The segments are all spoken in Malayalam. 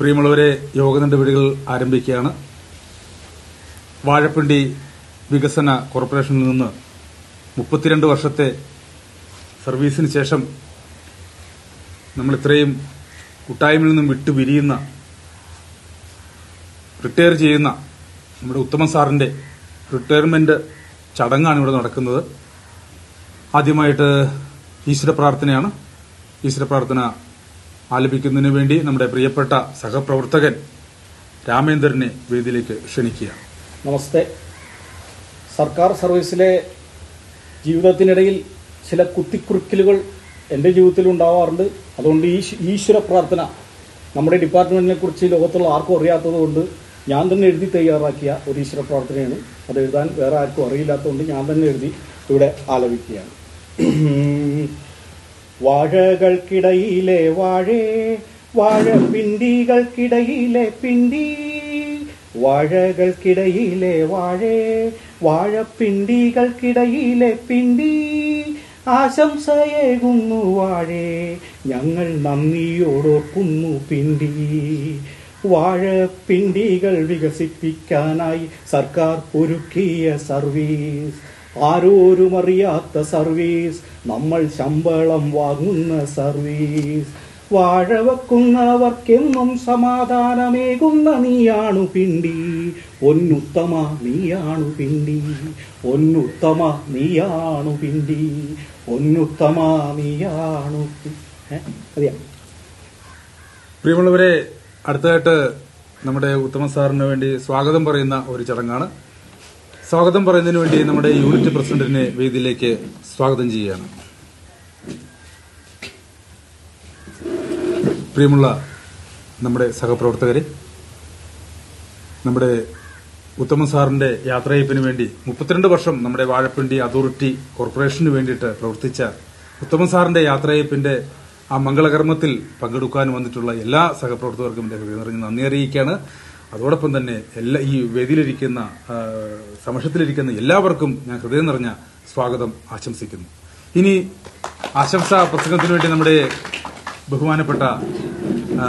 പ്രിയമുള്ളവരെ യോഗ നടപടികൾ ആരംഭിക്കുകയാണ് വാഴപ്പിണ്ടി വികസന കോർപ്പറേഷനിൽ നിന്ന് മുപ്പത്തിരണ്ട് വർഷത്തെ സർവീസിന് ശേഷം നമ്മൾ ഇത്രയും കൂട്ടായ്മയിൽ നിന്നും വിട്ടു പിരിയുന്ന റിട്ടയർ ചെയ്യുന്ന നമ്മുടെ ഉത്തമൻ സാറിന്റെ റിട്ടയർമെന്റ് ചടങ്ങാണ് ഇവിടെ നടക്കുന്നത് ആദ്യമായിട്ട് ഈശ്വര പ്രാർത്ഥനയാണ് ഈശ്വര പ്രാർത്ഥന ആലപിക്കുന്നതിന് വേണ്ടി നമ്മുടെ പ്രിയപ്പെട്ട സഹപ്രവർത്തകൻ രാമേന്ദ്രനെ വേദിയിലേക്ക് ക്ഷണിക്കുക നമസ്തേ സർക്കാർ സർവീസിലെ ജീവിതത്തിനിടയിൽ ചില കുത്തിക്കുറുക്കലുകൾ എൻ്റെ ജീവിതത്തിൽ ഉണ്ടാവാറുണ്ട് അതുകൊണ്ട് ഈ ഈശ്വര പ്രാർത്ഥന നമ്മുടെ ഡിപ്പാർട്ട്മെന്റിനെ കുറിച്ച് ലോകത്തുള്ള ആർക്കും അറിയാത്തത് കൊണ്ട് ഞാൻ തന്നെ എഴുതി തയ്യാറാക്കിയ ഒരു ഈശ്വര പ്രാർത്ഥനയാണ് അത് എഴുതാൻ വേറെ ആർക്കും അറിയില്ലാത്തതുകൊണ്ട് ഞാൻ തന്നെ എഴുതി ഇവിടെ ആലപിക്കുകയാണ് വാഴകൾക്കിടയിലെ വാഴേ വാഴപ്പിണ്ടികൾക്കിടയിലെ പിണ്ടി വാഴകൾക്കിടയിലെ വാഴേ വാഴപ്പിണ്ടികൾക്കിടയിലെ പിണ്ടി ആശംസയേകുന്നു വാഴേ ഞങ്ങൾ നന്ദിയോടോർക്കുന്നു പിണ്ടി വാഴപ്പിണ്ടികൾ വികസിപ്പിക്കാനായി സർക്കാർ ഒരുക്കിയ സർവീസ് ആരോരും അറിയാത്ത സർവീസ് നമ്മൾ ശമ്പളം വാങ്ങുന്ന സർവീസ് വാഴ വെക്കുന്നവർക്കെന്നും സമാധാനമേകുന്ന നീയാണു പിണ്ടി ഒന്നുത്തമ നീയാണു പിണ്ടി ഒന്നുത്തമ നീയാണു പിണ്ടി ഒന്നുത്തമ നീയാണു പി- ഏ? അറിയാം പ്രിയമുള്ളവരെ അടുത്തതായിട്ട് നമ്മുടെ ഉത്തമ സാറിന് വേണ്ടി സ്വാഗതം പറയുന്ന ഒരു ചടങ്ങാണ് സ്വാഗതം പറയുന്നതിന് വേണ്ടി നമ്മുടെ യൂണിറ്റ് പ്രസിഡന്റിനെ വേദിയിലേക്ക് സ്വാഗതം ചെയ്യുകയാണ് പ്രിയമുള്ള നമ്മുടെ സഹപ്രവർത്തകരെ നമ്മുടെ ഉത്തമ സാറിന്റെ യാത്രയപ്പിന് വേണ്ടി മുപ്പത്തിരണ്ട് വർഷം നമ്മുടെ വാഴപ്പിണ്ടി അതോറിറ്റി കോർപ്പറേഷന് വേണ്ടിയിട്ട് പ്രവർത്തിച്ച ഉത്തമ സാറിന്റെ യാത്രയപ്പിന്റെ ആ മംഗളകർമ്മത്തിൽ പങ്കെടുക്കാൻ വന്നിട്ടുള്ള എല്ലാ സഹപ്രവർത്തകർക്കും എന്റെ ഹൃദയം നിറഞ്ഞ നന്ദി അറിയിക്കുകയാണ് അതോടൊപ്പം തന്നെ എല്ലാ ഈ വേദിയിലിരിക്കുന്ന ആ, സമക്ഷത്തിലിരിക്കുന്ന എല്ലാവർക്കും ഞാൻ ഹൃദയം നിറഞ്ഞ സ്വാഗതം ആശംസിക്കുന്നു ഇനി ആശംസാ പ്രസംഗത്തിന് വേണ്ടി നമ്മുടെ ബഹുമാനപ്പെട്ട ആ,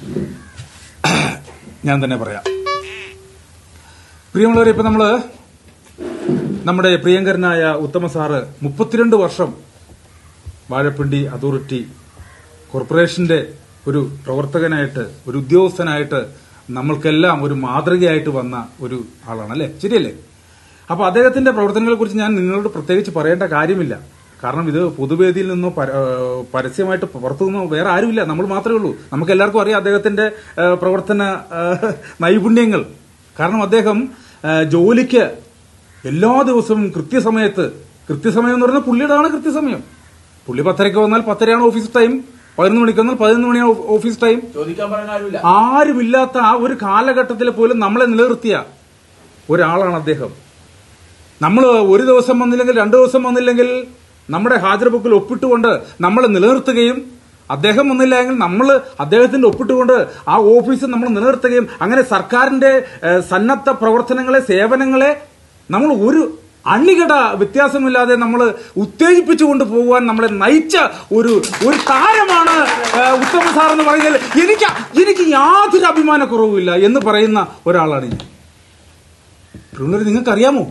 ഞാൻ തന്നെ പറയാം പ്രിയമുള്ളവരെ ഇപ്പൊ നമ്മള് നമ്മുടെ പ്രിയങ്കരനായ ഉത്തമ സാറ് മുപ്പത്തിരണ്ട് വർഷം വാഴപ്പിണ്ടി അതോറിറ്റി കോർപ്പറേഷന്റെ ഒരു പ്രവർത്തകനായിട്ട് ഒരു ഉദ്യോഗസ്ഥനായിട്ട് നമ്മൾക്കെല്ലാം ഒരു മാതൃകയായിട്ട് വന്ന ഒരു ആളാണ് അല്ലെ ശരിയല്ലേ അപ്പൊ അദ്ദേഹത്തിന്റെ പ്രവർത്തനങ്ങളെ കുറിച്ച് ഞാൻ നിങ്ങളോട് പ്രത്യേകിച്ച് പറയേണ്ട കാര്യമില്ല കാരണം ഇത് പൊതുവേദിയിൽ നിന്നോ പര- ഏഹ് പരസ്യമായിട്ട് പുറത്തു നിന്നോ വേറെ ആരുമില്ല നമ്മൾ മാത്രമേ ഉള്ളൂ നമുക്ക് എല്ലാവർക്കും അറിയാം അദ്ദേഹത്തിന്റെ ഏഹ് പ്രവർത്തന ഏഹ് നൈപുണ്യങ്ങൾ കാരണം അദ്ദേഹം ഏഹ് ജോലിക്ക് എല്ലാ ദിവസവും കൃത്യസമയത്ത് കൃത്യസമയം എന്ന് പറയുന്നത് പുള്ളിയുടെയാണ് കൃത്യസമയം പുള്ളി പത്തരയ്ക്ക് വന്നാൽ പത്തരയാണ് ഓഫീസ് ടൈം പതിനൊന്ന് മണിക്ക് വന്നാൽ പതിനൊന്ന് മണിയാണ് ഓ- ഓഫീസ് ടൈം ചോദിക്കാൻ പറയാൻ ആരുമില്ല ആരുമില്ലാത്ത ആ ഒരു കാലഘട്ടത്തിൽ പോലും നമ്മളെ നിലനിർത്തിയ ഒരാളാണ് അദ്ദേഹം നമ്മൾ ഒരു ദിവസം വന്നില്ലെങ്കിൽ രണ്ടു ദിവസം വന്നില്ലെങ്കിൽ നമ്മുടെ ഹാജർ ബുക്കിൽ ഒപ്പിട്ടുകൊണ്ട് നമ്മളെ നിലനിർത്തുകയും അദ്ദേഹം വന്നില്ല എങ്കിൽ നമ്മൾ അദ്ദേഹത്തിന്റെ ഒപ്പിട്ടുകൊണ്ട് ആ ഓഫീസ് നമ്മൾ നിലനിർത്തുകയും അങ്ങനെ സർക്കാരിന്റെ ഏഹ്, സന്നദ്ധ പ്രവർത്തനങ്ങളെ സേവനങ്ങളെ നമ്മൾ ഒരു അണികട വ്യത്യാസമില്ലാതെ നമ്മൾ ഉത്തേജിപ്പിച്ചുകൊണ്ട് പോകുവാൻ നമ്മളെ നയിച്ച ഒരു ഒരു താരമാണ് ഏഹ്, ഉത്തമ സാർ എന്ന് പറയുന്നതിൽ എനിക്ക് എനിക്ക് യാതൊരു അഭിമാനക്കുറവുമില്ല എന്ന് പറയുന്ന ഒരാളാണ് ഞാൻ പ്രിയമുള്ളവരെ നിങ്ങൾക്കറിയാമോ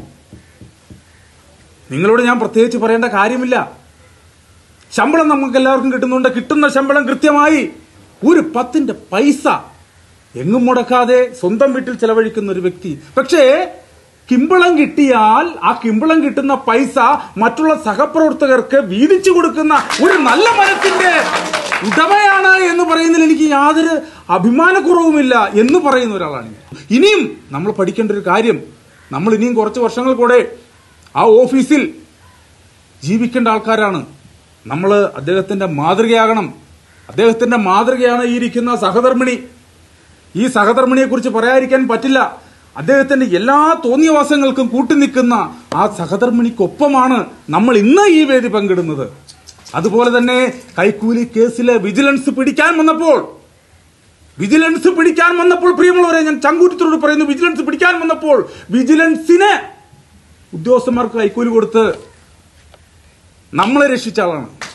നിങ്ങളോട് ഞാൻ പ്രത്യേകിച്ച് പറയേണ്ട കാര്യമില്ല ശമ്പളം നമുക്ക് എല്ലാവർക്കും കിട്ടുന്നുണ്ട് കിട്ടുന്ന ശമ്പളം കൃത്യമായി ഒരു പത്തിന്റെ പൈസ എങ്ങും മുടക്കാതെ സ്വന്തം വീട്ടിൽ ചെലവഴിക്കുന്ന ഒരു വ്യക്തി പക്ഷേ കിമ്പളം കിട്ടിയാൽ ആ കിമ്പളം കിട്ടുന്ന പൈസ മറ്റുള്ള സഹപ്രവർത്തകർക്ക് വീതിച്ചു കൊടുക്കുന്ന ഒരു നല്ല മനത്തിന്റെ ഉടമയാണ് എന്ന് പറയുന്നതിൽ എനിക്ക് യാതൊരു അഭിമാനക്കുറവുമില്ല എന്ന് പറയുന്ന ഒരാളാണ് ഞാൻ. ഇനിയും നമ്മൾ പഠിക്കേണ്ട ഒരു കാര്യം നമ്മൾ ഇനിയും കുറച്ച് വർഷങ്ങൾ കൂടെ ആ ഓഫീസിൽ ജീവിക്കേണ്ട ആൾക്കാരാണ് നമ്മൾ അദ്ദേഹത്തിന്റെ മാതൃകയാകണം അദ്ദേഹത്തിന്റെ മാതൃകയാണ് ഈ ഇരിക്കുന്ന സഹധർമ്മിണി ഈ സഹധർമ്മിണിയെ കുറിച്ച് പറയാതിരിക്കാൻ പറ്റില്ല അദ്ദേഹത്തിന്റെ എല്ലാ തോന്നിയവാസങ്ങൾക്കും കൂട്ടുനിൽക്കുന്ന ആ സഹധർമ്മിണിക്കൊപ്പമാണ് നമ്മൾ ഇന്ന് ഈ വേദി പങ്കിടുന്നത് അതുപോലെ തന്നെ കൈക്കൂലി കേസിലെ വിജിലൻസ് പിടിക്കാൻ വന്നപ്പോൾ വിജിലൻസ് പിടിക്കാൻ വന്നപ്പോൾ പ്രിയമുള്ളവരെ ഞാൻ ചങ്കൂറ്റത്തോട് പറയുന്നു വിജിലൻസ് പിടിക്കാൻ വന്നപ്പോൾ വിജിലൻസിന് ഉദ്യോഗസ്ഥന്മാർക്ക് കൈക്കൂലി കൊടുത്ത് നമ്മളെ രക്ഷിച്ച ആളാണ്